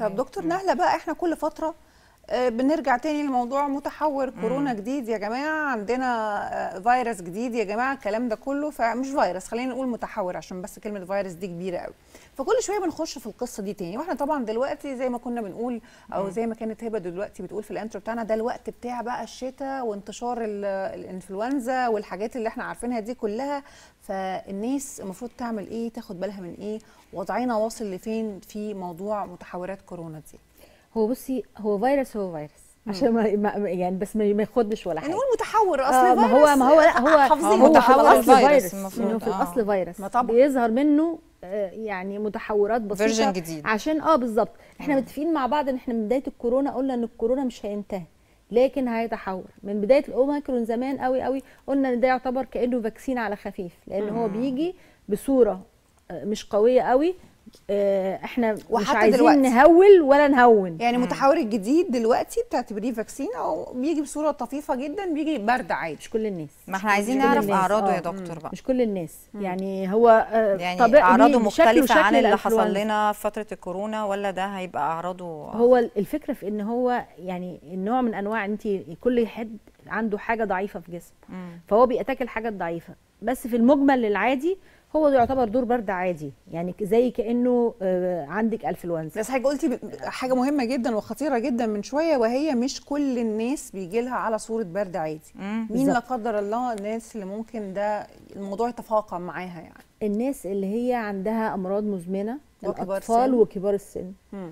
طب دكتور نهله بقى احنا كل فتره آه، بنرجع تاني لموضوع متحور كورونا جديد يا جماعه عندنا آه، فيروس جديد يا جماعه الكلام ده كله فمش فيروس خلينا نقول متحور عشان بس كلمه فيروس دي كبيره قوي فكل شويه بنخش في القصه دي تاني واحنا طبعا دلوقتي زي ما كنا بنقول او زي ما كانت هبه دلوقتي بتقول في الانترو بتاعنا ده الوقت بتاع بقى الشتاء وانتشار ال- الانفلونزا والحاجات اللي احنا عارفينها دي كلها فالناس المفروض تعمل ايه تاخد بالها من ايه وضعنا واصل لفين في موضوع متحورات كورونا دي هو بصي هو فيروس هو فيروس عشان ما ما- يعني بس ما ما ياخدش ولا حاجه نقول متحور اصل آه، ما فيروس هو ما هو لا هو حافظين هو في متحور الاصل الفيروس فيروس المفروض، انه في آه. الاصل فيروس ما طبعا. بيظهر منه آه، يعني متحورات بسيطه فيرجن جديد. عشان اه بالظبط احنا متفقين مع بعض ان احنا من بدايه الكورونا قلنا ان الكورونا مش هينتهي لكن هيتحور من بدايه الاوميكرون زمان قوي قوي قلنا ان ده يعتبر كانه فاكسين على خفيف لان هو بيجي بصوره آه، مش قويه قوي آه، احنا مش وحتى عايزين دلوقتي. نهول ولا نهون يعني متحور الجديد دلوقتي بتعتبريه فاكسين او بيجي بصوره طفيفه جدا بيجي برد عادي مش كل الناس ما احنا عايزين مش كل نعرف الناس، اعراضه آه. يا دكتور بقى مش كل الناس يعني هو آه، يعني طبيعي اعراضه ليه- شكله مختلفه شكل عن اللي حصل الإنفلونزا. لنا في فتره الكورونا ولا ده هيبقى اعراضه هو الفكره في ان هو يعني النوع من انواع انت كل حد عنده حاجه ضعيفه في جسمه مم. فهو بيأتاك الحاجه الضعيفه بس في المجمل العادي هو ده يعتبر دور برد عادي يعني زي كانه آه، عندك انفلونزا بس حضرتك قلتي ب- حاجه مهمه جدا وخطيره جدا من شويه وهي مش كل الناس بيجي لها على صوره برد عادي مم. مين لا بالظبط. قدر الله الناس اللي ممكن ده الموضوع يتفاقم معاها يعني الناس اللي هي عندها امراض مزمنه وكبار الاطفال السن. وكبار السن مم.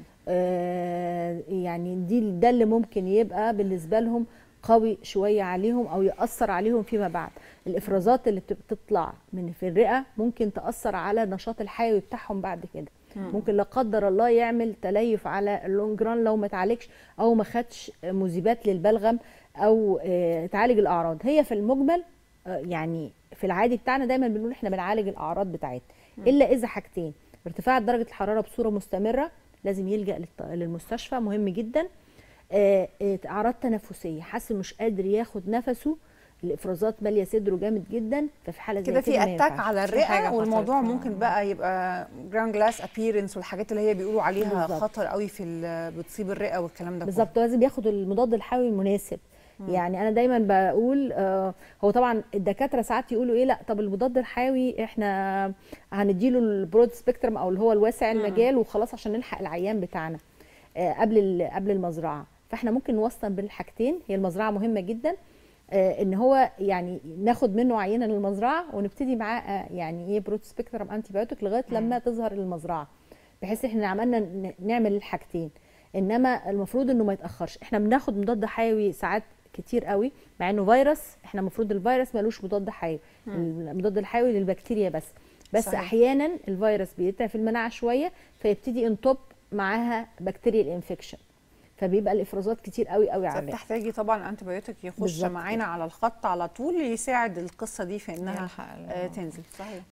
آه، يعني دي ده اللي ممكن يبقى بالنسبه لهم قوي شويه عليهم او ياثر عليهم فيما بعد الافرازات اللي بت- بتطلع من في الرئه ممكن تاثر على النشاط الحيوي بتاعهم بعد كده ممكن لا قدر الله يعمل تليف على اللونج ران لو ما اتعالجش او ما خدش مذيبات للبلغم او آه، تعالج الاعراض هي في المجمل آه، يعني في العادي بتاعنا دايما بنقول احنا بنعالج الاعراض بتاعتنا الا اذا حاجتين ارتفاع درجه الحراره بصوره مستمره لازم يلجا للط- للمستشفى مهم جدا آه، آه، اعراض تنفسيه حاسس مش قادر ياخد نفسه الافرازات ماليه صدره جامد جدا ففي حاله زي كده في ما اتاك ينفعش. على في حاجة الرئه خطر. والموضوع آه. ممكن بقى يبقى جراند جلاس ابييرنس والحاجات اللي هي بيقولوا عليها بالظبط. خطر قوي في ال- بتصيب الرئه والكلام ده بالظبط لازم ياخد المضاد الحيوي المناسب يعني انا دايما بقول آه هو طبعا الدكاتره ساعات يقولوا ايه لا طب المضاد الحيوي احنا هنديله البرود سبيكترم او اللي هو الواسع المجال وخلاص عشان نلحق العيان بتاعنا آه قبل ال- قبل المزرعه فاحنا ممكن نوصل بين الحاجتين هي المزرعه مهمه جدا آه ان هو يعني ناخد منه عينه للمزرعه ونبتدي معاه آه يعني ايه برود سبيكترم انتي بايوتيك لغايه لما تظهر المزرعه بحيث احنا عملنا ن- نعمل الحاجتين انما المفروض انه ما يتاخرش احنا بناخد مضاد حيوي ساعات كتير قوي مع انه فيروس احنا المفروض الفيروس ملوش مضاد حيوي المضاد الحيوي للبكتيريا بس بس صحيح. صحيح. احيانا الفيروس بيتعب المناعه شويه فيبتدي انطب معاها بكتيريا الانفكشن فبيبقى الافرازات كتير قوي قوي على الرئة. فبتحتاجي طبعا انتي بايوتيك يخش بالظبط معانا على الخط على طول يساعد القصه دي في انها يلحق ال- آه، تنزل صحيح